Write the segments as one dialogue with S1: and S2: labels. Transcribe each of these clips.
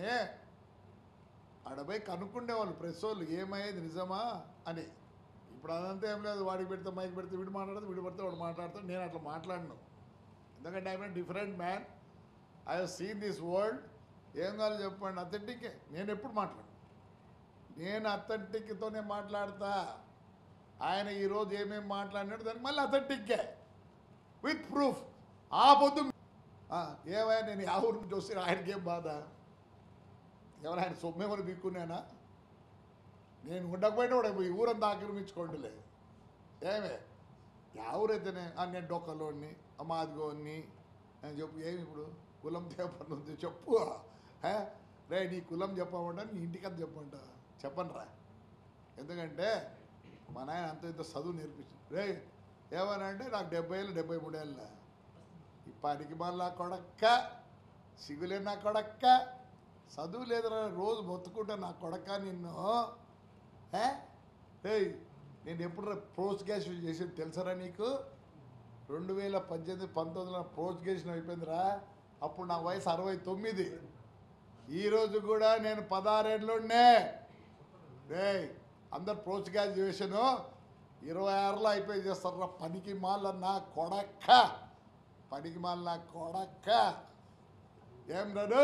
S1: ఆడపోయి కనుక్కుండేవాళ్ళు press వాళ్ళు ఏమయ్యేది నిజమా అని ఇప్పుడు అదంతా ఏం లేదు వాడికి పెడితే మైక్ పెడితే వీడు మాట్లాడితే వీడు పెడితే వాడు మాట్లాడతాడు నేను అట్లా మాట్లాడను ఎందుకంటే I different man I have seen this world ఏం కావాలి చెప్పండి అథెంటికే నేను ఎప్పుడు మాట్లాడు నేను అథెంటిక్తోనే మాట్లాడతా ఆయన ఈరోజు ఏమేమి మాట్లాడినాడు దానికి మళ్ళీ అథెంటిక్కే విత్ ప్రూఫ్ ఆ పొద్దు ఆ, ఏమయ్యా నేను ఆ ఊరు నుంచి వస్తే ఆయనకి ఏం బాధ ఎవరు ఆయన సొమ్మేమని బిక్కున్నానా నేను ఉండకపోయినా కూడా ఈ ఊరంతా ఆక్రమించుకోండిలే ఏమే యా ఊరైతేనే ఆ నేను డొక్కలోని మాదిగోని అని చెప్పు ఏమి ఇప్పుడు కులం చెప్పండి ఉంది చెప్పు హే? రే నీ కులం చెప్పమంటా నీ ఇంటికి చెప్పంట చెప్పండి రా ఎందుకంటే మా నాయన అంత ఇంత చదువు నేర్పించింది రే ఏమని అంటే నాకు డెబ్బై ఏళ్ళు డెబ్బై మూడేళ్ళ ఈ పనికి మళ్ళా కొడక్క సిగులే నా కొడక్క చదువు లేదురా రోజు మొత్తుకుంటా నా కొడక్క నిన్ను ఏ? ఏయ్ నేను ఎప్పుడు ప్రోత్గేషన్ చేసేది తెలుసరా నీకు రెండు వేల పద్దెనిమిది పంతొమ్మిదిలో ప్రోత్గేషన్ అయిపోయిందిరా అప్పుడు నా వయసు అరవై తొమ్మిది ఈరోజు కూడా నేను పదహారేళ్ళుండే రే అందరు ప్రోత్గ్రాడ్యుయేషను ఇరవై ఆరులో అయిపోయి చేస్తారా పనికి మాల నా కొడక్క పనికి మాల నా కొడక్క ఏం రాడు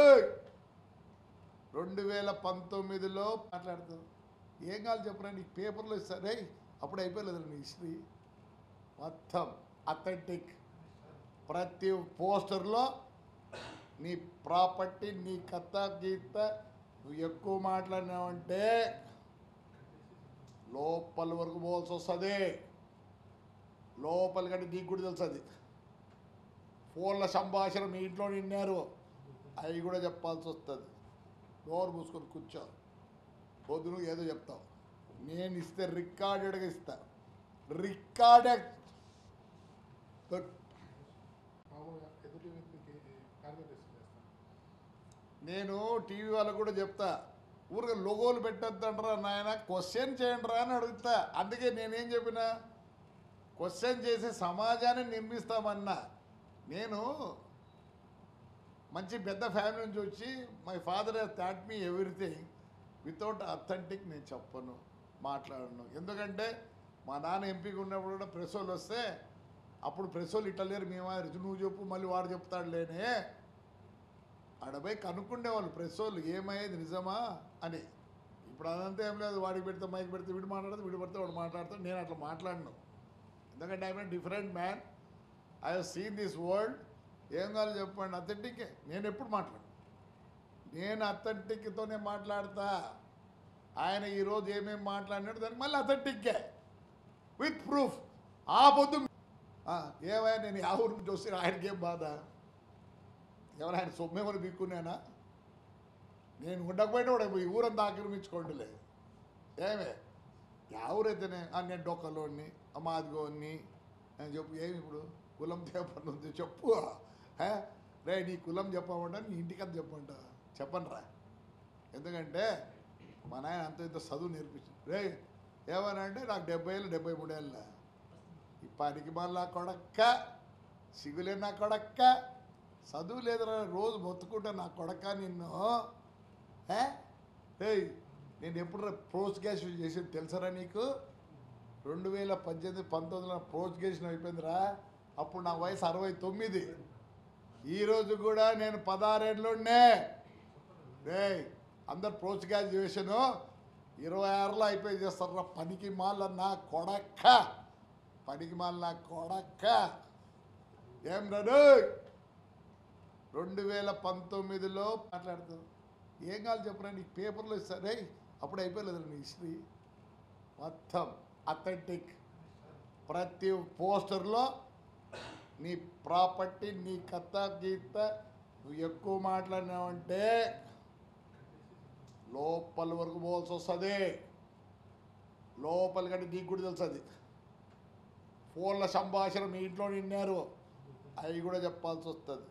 S1: రెండు వేల పంతొమ్మిదిలో మాట్లాడుతూ ఏం కావాలి చెప్పరా నీకు పేపర్లో ఇస్తారే అప్పుడు అయిపోలేదు నీ హిస్టరీ మొత్తం అథెంటిక్ ప్రతి పోస్టర్లో నీ ప్రాపర్టీ నీ కథ గీత నువ్వు ఎక్కువ మాట్లాడినావంటే లోపల వరకు పోవాల్సి వస్తుంది లోపల కంటే నీకు కూడా తెలుసు అది ఫోన్ల సంభాషణ మీ ఇంట్లో నిన్నారు అవి కూడా చెప్పాల్సి వస్తుంది డోర్ మూసుకొని కూర్చో పొద్దు నువ్వు ఏదో చెప్తావు నేను ఇస్తే రికార్డెడ్గా ఇస్తా రికార్డెడ్
S2: మామూలుగా ఎదుటి వ్యక్తికి కార్యదర్శి చేస్తాను
S1: నేను టీవీ వాళ్ళకు కూడా చెప్తా ఊరిగా లోగోలు పెట్టద్దంటారా నాయన క్వశ్చన్ చేయండిరా అని అడుగుతా అందుకే నేనేం చెప్పిన క్వశ్చన్ చేసి సమాజాన్ని నిర్మిస్తామన్నా నేను మంచి పెద్ద ఫ్యామిలీ నుంచి వచ్చి my father thought me everything without authentic నేను చెప్పను మాట్లాడను ఎందుకంటే మా నాన్న ఎంపీగా ఉన్నప్పుడు కూడా ప్రెస్ వాళ్ళు వస్తే అప్పుడు ప్రెస్ వాళ్ళు ఇట్లా లేరు మేము నువ్వు చెప్పు మళ్ళీ వాడు చెప్తాడు లేనే ఆడపోయి కనుక్కుండేవాళ్ళు ప్రెస్ వాళ్ళు ఏమయ్యేది నిజమా అని ఇప్పుడు అదంతా ఏం లేదు వాడికి పెడితే మైక్ పెడితే వీడు మాట్లాడితే వీడు పెడితే వాడు మాట్లాడతాడు నేను అట్లా మాట్లాడను ఎందుకంటే I different man I have seen this world ఏం కావాలి చెప్పండి అథెంటికే నేను ఎప్పుడు మాట్లాడు నేను అథెంటిక్తోనే మాట్లాడతా ఆయన ఈరోజు ఏమేమి మాట్లాడినాడు దానికి మళ్ళీ అథెంటిక్కే విత్ ప్రూఫ్ ఆ పొద్దు ఆ, ఏమయ్యా నేను ఆ ఊరు నుంచి వస్తే ఆయనకి ఏం బాధ ఎవరు ఆయన సొమ్మేమని బిక్కున్నానా నేను ఉండకపోయినా కూడా ఈ ఊరంతా ఆక్రమించుకోండిలే ఏమే యా ఊరైతేనే ఆ నేను డొక్కలోని మాదిగోని అని చెప్పు ఏమి ఇప్పుడు కులం చెప్పండి ఉంది చెప్పు హే? రే నీ కులం చెప్పమంటా నీ ఇంటికి చెప్పంట చెప్పండి రా ఎందుకంటే మా నాయన అంత ఇంత చదువు నేర్పించింది రే ఏమని అంటే నాకు డెబ్బై ఏళ్ళు డెబ్బై మూడేళ్ళ ఈ పనికి మళ్ళా కొడక్క సిగులే నా కొడక్క చదువు లేదురా రోజు మొత్తుకుంటా నా కొడక్క నిన్ను ఏ? ఏయ్ నేను ఎప్పుడు ప్రోత్గేషన్ చేసేది తెలుసరా నీకు రెండు వేల పద్దెనిమిది పంతొమ్మిదిలో ప్రోత్గేషన్ అయిపోయిందిరా అప్పుడు నా వయసు అరవై తొమ్మిది ఈరోజు కూడా నేను పదహారేళ్ళుండే రే అందరు ప్రోత్గ్రాడ్యుయేషను ఇరవై ఆరులో అయిపోయి చేస్తారా పనికి మాల నా కొడక్క పనికి మాల నా కొడక్క ఏం రాడు రెండు వేల పంతొమ్మిదిలో మాట్లాడుతూ ఏం కావాలి చెప్పరా నీకు పేపర్లో ఇస్తారే అప్పుడు అయిపోలేదు నీ హిస్టరీ మొత్తం అథెంటిక్ ప్రతి పోస్టర్లో నీ ప్రాపర్టీ నీ కథ గీత నువ్వు ఎక్కువ మాట్లాడినావంటే లోపల వరకు పోవాల్సి వస్తుంది లోపల కంటే నీకు కూడా తెలుసు అది ఫోన్ల సంభాషణ మీ ఇంట్లో నిన్నారు అవి కూడా చెప్పాల్సి వస్తుంది